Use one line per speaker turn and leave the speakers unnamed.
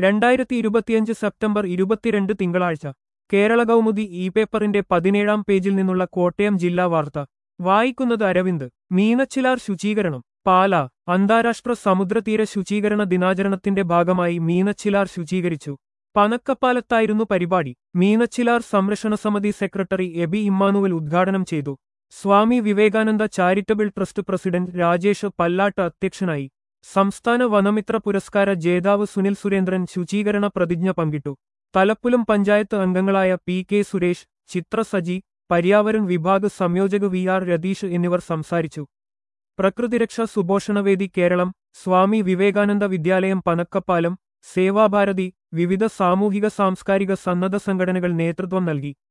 രണ്ടായിരത്തി ഇരുപത്തിയഞ്ച് സെപ്റ്റംബർ ഇരുപത്തിരണ്ട് തിങ്കളാഴ്ച കേരള കൗമുദി ഇ പേപ്പറിന്റെ പതിനേഴാം പേജിൽ നിന്നുള്ള കോട്ടയം ജില്ലാ വാർത്ത വായിക്കുന്നത് അരവിന്ദ് മീനച്ചിലാർ ശുചീകരണം പാല അന്താരാഷ്ട്ര സമുദ്രതീര ശുചീകരണ ദിനാചരണത്തിന്റെ ഭാഗമായി മീനച്ചിലാർ ശുചീകരിച്ചു പനക്കപ്പാലത്തായിരുന്നു പരിപാടി മീനച്ചിലാർ സംരക്ഷണ സമിതി സെക്രട്ടറി എബി ഇമ്മാനുവൽ ഉദ്ഘാടനം ചെയ്തു Swami Vivekananda charitable trust president Rajesh Pallatt അധ്യക്ഷനായി സംസ്ഥാന വനമിത്ര പുരസ്കാര ജേതാവ് സുനിൽ സുരേന്ദ്രൻ ശുചീകരണ പ്രതിജ്ഞ പങ്കിട്ടു തലപ്പുലം പഞ്ചായത്ത് അംഗങ്ങളായ പി കെ സുരേഷ് ചിത്ര സജി പര്യാവരൺ വിഭാഗ് സംയോജക വി ആർ രതീഷ് എന്നിവർ സംസാരിച്ചു പ്രകൃതിരക്ഷ സുപോഷണവേദി കേരളം സ്വാമി വിവേകാനന്ദ വിദ്യാലയം പനക്കപ്പാലം സേവാഭാരതി വിവിധ സാമൂഹിക സാംസ്കാരിക സന്നദ്ധ സംഘടനകൾ നേതൃത്വം നൽകി